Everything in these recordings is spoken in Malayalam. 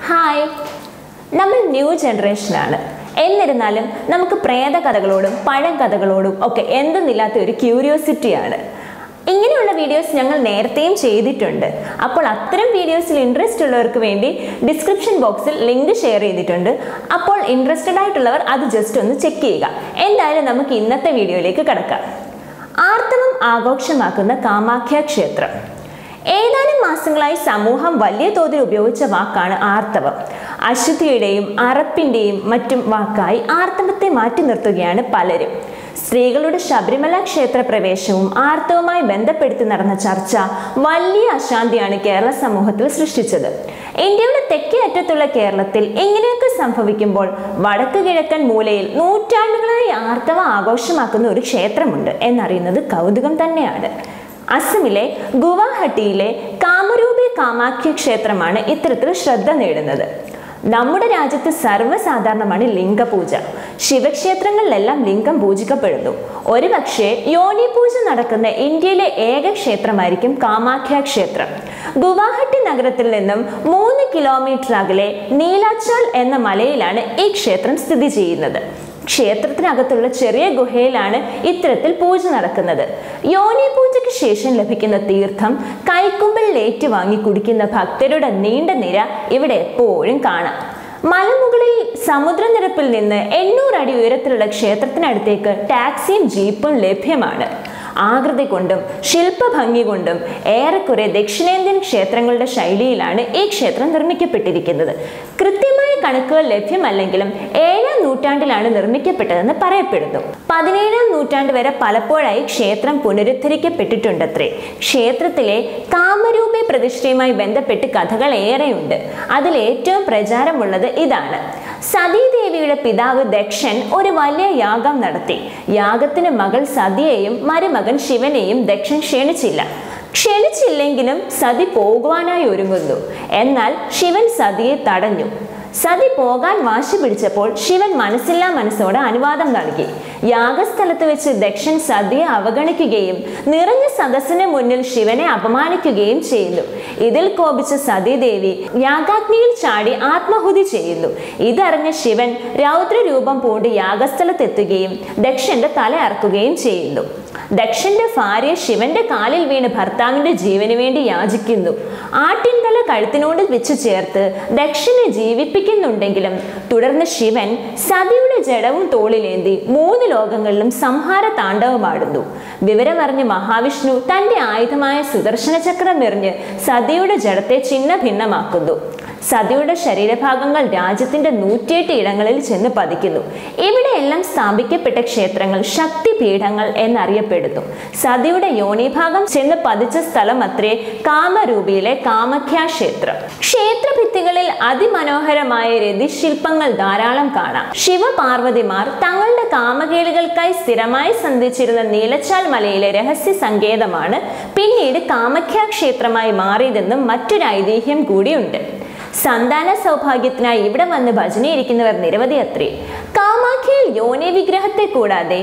ഹായ് നമ്മൾ ന്യൂ ജനറേഷനാണ് എന്നിരുന്നാലും നമുക്ക് പ്രേത കഥകളോടും പഴം കഥകളോടും ഒക്കെ എന്തെന്നില്ലാത്ത ഒരു ക്യൂരിയോസിറ്റിയാണ് ഇങ്ങനെയുള്ള വീഡിയോസ് ഞങ്ങൾ നേരത്തെയും ചെയ്തിട്ടുണ്ട് അപ്പോൾ അത്തരം വീഡിയോസിൽ ഇൻട്രസ്റ്റ് ഉള്ളവർക്ക് വേണ്ടി ഡിസ്ക്രിപ്ഷൻ ബോക്സിൽ ലിങ്ക് ഷെയർ ചെയ്തിട്ടുണ്ട് അപ്പോൾ ഇൻട്രസ്റ്റഡ് ആയിട്ടുള്ളവർ അത് ജസ്റ്റ് ഒന്ന് ചെക്ക് ചെയ്യുക എന്തായാലും നമുക്ക് ഇന്നത്തെ വീഡിയോയിലേക്ക് കടക്കാം ആർത്തവം ആഘോഷമാക്കുന്ന കാമാഖ്യ ക്ഷേത്രം ഏതാനും മാസങ്ങളായി സമൂഹം വലിയ തോതിൽ ഉപയോഗിച്ച വാക്കാണ് ആർത്തവം അശുദ്ധിയുടെയും അറപ്പിന്റെയും മറ്റും വാക്കായി ആർത്തവത്തെ മാറ്റി നിർത്തുകയാണ് പലരും സ്ത്രീകളുടെ ശബരിമല ക്ഷേത്ര പ്രവേശവും ആർത്തവവുമായി ബന്ധപ്പെടുത്തി നടന്ന ചർച്ച വലിയ അശാന്തിയാണ് കേരള സമൂഹത്തിൽ സൃഷ്ടിച്ചത് ഇന്ത്യയുടെ തെക്കേ അറ്റത്തുള്ള കേരളത്തിൽ ഇങ്ങനെയൊക്കെ സംഭവിക്കുമ്പോൾ വടക്ക് കിഴക്കൻ മൂലയിൽ നൂറ്റാണ്ടുകളായി ആർത്തവ ആഘോഷമാക്കുന്ന ഒരു ക്ഷേത്രമുണ്ട് എന്നറിയുന്നത് കൗതുകം തന്നെയാണ് അസമിലെ ഗുവാഹട്ടിയിലെ കാമരൂപി കാമാഖ്യ ക്ഷേത്രമാണ് ഇത്തരത്തിൽ ശ്രദ്ധ നേടുന്നത് നമ്മുടെ രാജ്യത്ത് സർവ്വസാധാരണമാണ് ലിംഗപൂജ ശിവക്ഷേത്രങ്ങളിലെല്ലാം ലിംഗം പൂജിക്കപ്പെടുന്നു ഒരുപക്ഷെ യോനി പൂജ നടക്കുന്ന ഇന്ത്യയിലെ ഏക ക്ഷേത്രമായിരിക്കും കാമാഖ്യ ക്ഷേത്രം ഗുവാഹട്ടി നഗരത്തിൽ നിന്നും മൂന്ന് കിലോമീറ്റർ അകലെ നീലാച്ചാൽ എന്ന മലയിലാണ് ഈ ക്ഷേത്രം സ്ഥിതി ചെയ്യുന്നത് ക്ഷേത്രത്തിനകത്തുള്ള ചെറിയ ഗുഹയിലാണ് ഇത്തരത്തിൽ പൂജ നടക്കുന്നത് യോനി പൂജയ്ക്ക് ശേഷം ലഭിക്കുന്ന തീർത്ഥം കൈക്കുമ്പിൽ ഏറ്റുവാങ്ങി കുടിക്കുന്ന ഭക്തരുടെ നീണ്ട നിര ഇവിടെ എപ്പോഴും കാണാം മലമുകളിൽ സമുദ്രനിരപ്പിൽ നിന്ന് എണ്ണൂറ് അടി ഉയരത്തിലുള്ള ക്ഷേത്രത്തിനടുത്തേക്ക് ടാക്സിയും ജീപ്പും ലഭ്യമാണ് ആകൃതി കൊണ്ടും ശില്പഭംഗി കൊണ്ടും ഏറെക്കുറെ ദക്ഷിണേന്ത്യൻ ക്ഷേത്രങ്ങളുടെ ശൈലിയിലാണ് ഈ ക്ഷേത്രം നിർമ്മിക്കപ്പെട്ടിരിക്കുന്നത് കൃത്യമായ കണക്കുകൾ ലഭ്യമല്ലെങ്കിലും ഏഴാം നൂറ്റാണ്ടിലാണ് നിർമ്മിക്കപ്പെട്ടതെന്ന് പറയപ്പെടുന്നു പതിനേഴാം നൂറ്റാണ്ട് വരെ പലപ്പോഴായി ക്ഷേത്രം പുനരുദ്ധരിക്കപ്പെട്ടിട്ടുണ്ടത്രേ ക്ഷേത്രത്തിലെ കാമരൂപി പ്രതിഷ്ഠയുമായി ബന്ധപ്പെട്ട് കഥകൾ ഏറെയുണ്ട് അതിൽ ഏറ്റവും പ്രചാരമുള്ളത് ഇതാണ് സതീദേവിയുടെ പിതാവ് ദക്ഷൻ ഒരു വലിയ യാഗം നടത്തി യാഗത്തിന് മകൾ സതിയെയും മരുമകൻ ശിവനെയും ദക്ഷൻ ക്ഷണിച്ചില്ല ക്ഷണിച്ചില്ലെങ്കിലും സതി പോകുവാനായി ഒരുങ്ങുന്നു എന്നാൽ ശിവൻ സതിയെ തടഞ്ഞു സതി പോകാൻ വാശി പിടിച്ചപ്പോൾ ശിവൻ മനസ്സില്ലാ മനസ്സോടെ അനുവാദം നൽകി യാഗസ്ഥലത്ത് വെച്ച് ദക്ഷൻ സതിയെ അവഗണിക്കുകയും നിറഞ്ഞ സദസ്സിന് മുന്നിൽ ശിവനെ അപമാനിക്കുകയും ചെയ്യുന്നു ഇതിൽ കോപിച്ച സതീദേവി യാഗാഗ്നിയിൽ ചാടി ആത്മഹുതി ചെയ്യുന്നു ഇതറിഞ്ഞ ശിവൻ രൗദ്രരൂപം പൂണ്ട് യാഗസ്ഥലത്തെത്തുകയും ദക്ഷന്റെ തല അറക്കുകയും ചെയ്യുന്നു ദക്ഷന്റെ ഭാര്യ ശിവന്റെ കാലിൽ വീണ് ഭർത്താവിന്റെ ജീവന് വേണ്ടി യാചിക്കുന്നു ആട്ടിൻതല കഴുത്തിനോട് വെച്ച് ചേർത്ത് ദക്ഷനെ ജീവിപ്പിക്കുന്നുണ്ടെങ്കിലും തുടർന്ന് ശിവൻ സതിയുടെ ജഡവും തോളിലേന്തി മൂന്ന് ലോകങ്ങളിലും സംഹാര താണ്ഡവമാടുന്നു വിവരമറിഞ്ഞ് മഹാവിഷ്ണു തന്റെ ആയുധമായ സുദർശന ചക്രം എറിഞ്ഞ് സതിയുടെ ജഡത്തെ ചിന്ന ഭിന്നമാക്കുന്നു സതിയുടെ ശരീരഭാഗങ്ങൾ രാജ്യത്തിന്റെ നൂറ്റിയെട്ട് ഇടങ്ങളിൽ ചെന്ന് പതിക്കുന്നു ഇവിടെയെല്ലാം സ്ഥാപിക്കപ്പെട്ട ക്ഷേത്രങ്ങൾ ശക്തിപീഠങ്ങൾ എന്നറിയപ്പെടുന്നു സതിയുടെ യോനിഭാഗം ചെന്ന് പതിച്ച സ്ഥലം അത്രേ കാമരൂപിയിലെ കാമഖ്യ ക്ഷേത്രം ക്ഷേത്രഭിത്തികളിൽ അതിമനോഹരമായ രതിശില്പങ്ങൾ ധാരാളം കാണാം ശിവപാർവതിമാർ തങ്ങളുടെ കാമകേളികൾക്കായി സ്ഥിരമായി സന്ധിച്ചിരുന്ന നീലച്ചാൽ മലയിലെ രഹസ്യ സങ്കേതമാണ് പിന്നീട് കാമഖ്യ ക്ഷേത്രമായി മാറിയതെന്നും മറ്റൊരു ഐതിഹ്യം കൂടിയുണ്ട് സന്താന സൗഭാഗ്യത്തിനായി ഇവിടെ വന്ന് ഭജനയിരിക്കുന്നവർ നിരവധി അത്രേ കാമാഖ്യയിൽ യോനി വിഗ്രഹത്തെ കൂടാതെ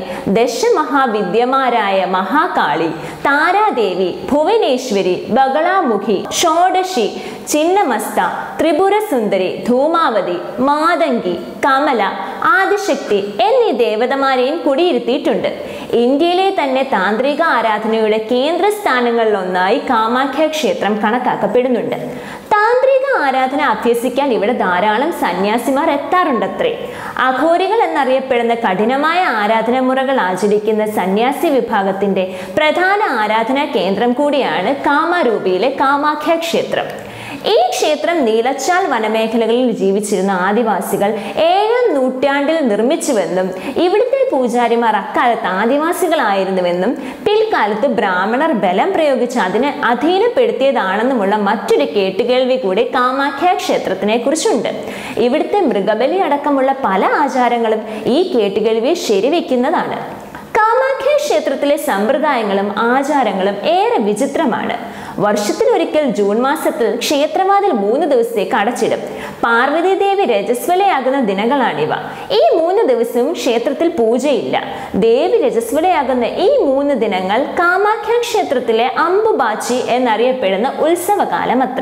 ദശമഹാവിദ്യമാരായ മഹാകാളി താരാദേവി ഭുവനേശ്വരി ബകളാമുഖി ഷോഡശി ചിന്നമസ്ത ത്രിപുരസുന്ദരി ധൂമാവതി മാതങ്കി കമല ആദിശക്തി എന്നീ ദേവതമാരെയും കുടിയിരുത്തിയിട്ടുണ്ട് ഇന്ത്യയിലെ തന്നെ താന്ത്രിക ആരാധനയുടെ കേന്ദ്രസ്ഥാനങ്ങളിലൊന്നായി കാമാഖ്യ ക്ഷേത്രം കണക്കാക്കപ്പെടുന്നുണ്ട് താന്ത്രിക ആരാധന അഭ്യസിക്കാൻ ഇവിടെ ധാരാളം സന്യാസിമാർ എത്താറുണ്ടത്രേ അഘോരികൾ എന്നറിയപ്പെടുന്ന കഠിനമായ ആരാധനമുറകൾ ആചരിക്കുന്ന സന്യാസി വിഭാഗത്തിന്റെ പ്രധാന ആരാധനാ കേന്ദ്രം കൂടിയാണ് കാമരൂപിയിലെ കാമാഖ്യ ക്ഷേത്രം ഈ ക്ഷേത്രം നീലച്ചാൽ വനമേഖലകളിൽ ജീവിച്ചിരുന്ന ആദിവാസികൾ ഏഴാം നൂറ്റാണ്ടിൽ നിർമ്മിച്ചുവെന്നും ഇവിടുത്തെ പൂജാരിമാർ അക്കാലത്ത് ആദിവാസികളായിരുന്നുവെന്നും പിൽക്കാലത്ത് ബ്രാഹ്മണർ ബലം പ്രയോഗിച്ച് അതിനെ അധീനപ്പെടുത്തിയതാണെന്നുമുള്ള മറ്റൊരു കേട്ടുകേൾവി കൂടി കാമാഖ്യ ക്ഷേത്രത്തിനെ കുറിച്ചുണ്ട് ഇവിടുത്തെ മൃഗബലി അടക്കമുള്ള പല ആചാരങ്ങളും ഈ കേട്ടുകേൾവിയെ ശരിവെക്കുന്നതാണ് കാമാഖ്യ ക്ഷേത്രത്തിലെ സമ്പ്രദായങ്ങളും ആചാരങ്ങളും ഏറെ വിചിത്രമാണ് വർഷത്തിലൊരിക്കൽ ജൂൺ മാസത്തിൽ ക്ഷേത്രവാതിൽ മൂന്ന് ദിവസത്തേക്ക് അടച്ചിടും പാർവതി ദേവി രജസ്വലയാകുന്ന ദിനങ്ങളാണിവ ഈ മൂന്ന് ദിവസവും ക്ഷേത്രത്തിൽ പൂജയില്ല ദേവി രജസ്വലയാകുന്ന ഈ മൂന്ന് ദിനങ്ങൾ കാമാഖ്യ ക്ഷേത്രത്തിലെ അമ്പുബാച്ചി എന്നറിയപ്പെടുന്ന ഉത്സവകാലം അത്രേ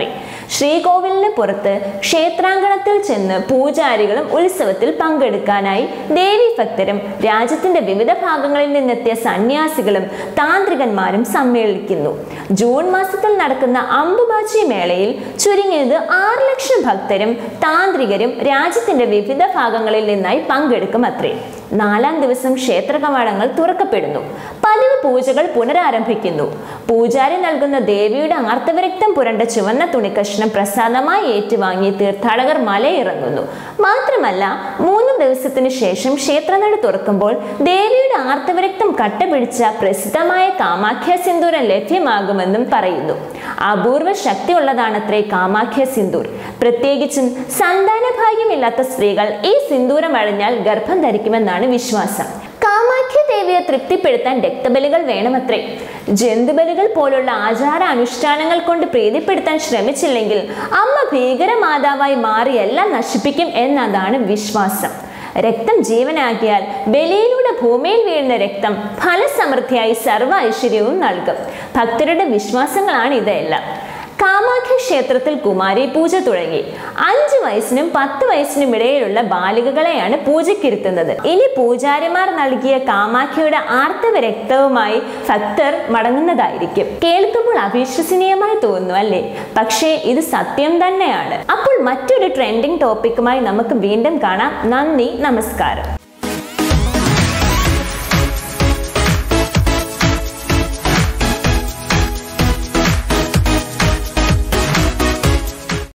ശ്രീകോവിലിന് പുറത്ത് ക്ഷേത്രാങ്കണത്തിൽ ചെന്ന് പൂജാരികളും ഉത്സവത്തിൽ പങ്കെടുക്കാനായി ദേവി ഭക്തരും രാജ്യത്തിന്റെ വിവിധ ഭാഗങ്ങളിൽ നിന്നെത്തിയ സന്യാസികളും താന്ത്രികന്മാരും സമ്മേളിക്കുന്നു ജൂൺ മാസത്തിൽ നടക്കുന്ന അമ്പുബാച്ചി മേളയിൽ ചുരുങ്ങിയത് ആറ് ലക്ഷം ഭക്തരും താന്ത്രികരും രാജ്യത്തിന്റെ വിവിധ ഭാഗങ്ങളിൽ നിന്നായി പങ്കെടുക്കും അത്രേ നാലാം ദിവസം ക്ഷേത്ര കവാടങ്ങൾ തുറക്കപ്പെടുന്നു പതിവ് പൂജകൾ പുനരാരംഭിക്കുന്നു പൂജാരി നൽകുന്ന ദേവിയുടെ ആർത്തവരക്തം പുരണ്ട ചുവന്ന തുണിക്കഷ്ണം പ്രസാദമായി ഏറ്റുവാങ്ങി തീർത്ഥാടകർ മലയിറങ്ങുന്നു മാത്രമല്ല മൂന്ന് ദിവസത്തിന് ശേഷം ക്ഷേത്രനട തുറക്കുമ്പോൾ ദേവിയുടെ ആർത്തവരക്തം കട്ടപിടിച്ച പ്രസിദ്ധമായ കാമാഖ്യ സിന്ദൂരം ലഭ്യമാകുമെന്നും പറയുന്നു അപൂർവ ശക്തിയുള്ളതാണത്രേ കാമാഖ്യ സിന്ദൂർ പ്രത്യേകിച്ചും സന്താനഭാഗ്യമില്ലാത്ത സ്ത്രീകൾ ഈ സിന്ദൂരം അഴിഞ്ഞാൽ ഗർഭം ധരിക്കുമെന്നാണ് വിശ്വാസം കാമാഖ്യ ദേവിയെ തൃപ്തിപ്പെടുത്താൻ രക്തബലികൾ വേണമത്രേ ജന്തുബലികൾ പോലുള്ള ആചാര അനുഷ്ഠാനങ്ങൾ കൊണ്ട് പ്രീതിപ്പെടുത്താൻ ശ്രമിച്ചില്ലെങ്കിൽ അമ്മ ഭീകരമാതാവായി മാറി എല്ലാം നശിപ്പിക്കും എന്നതാണ് വിശ്വാസം രക്തം ജീവനാക്കിയാൽ ബലിയിലൂടെ ഭൂമിയിൽ വീഴുന്ന രക്തം ഫലസമൃദ്ധിയായി സർവ്വ ഐശ്വര്യവും നൽകും ഭക്തരുടെ വിശ്വാസങ്ങളാണ് ഇതെല്ലാം കാമാഖ്യ ക്ഷേത്രത്തിൽ കുമാരി പൂജ തുടങ്ങി അഞ്ച് വയസ്സിനും പത്ത് വയസ്സിനും ഇടയിലുള്ള ബാലികകളെയാണ് പൂജയ്ക്കിരുത്തുന്നത് ഇനി പൂജാരിമാർ നൽകിയ കാമാഖ്യയുടെ ആർത്തവ രക്തവുമായി ഭക്തർ മടങ്ങുന്നതായിരിക്കും കേൾക്കുമ്പോൾ അവിശ്വസനീയമായി തോന്നുന്നു അല്ലേ പക്ഷേ ഇത് സത്യം തന്നെയാണ് അപ്പോൾ മറ്റൊരു ട്രെൻഡിങ് ടോപ്പിക്കുമായി നമുക്ക് വീണ്ടും കാണാം നന്ദി നമസ്കാരം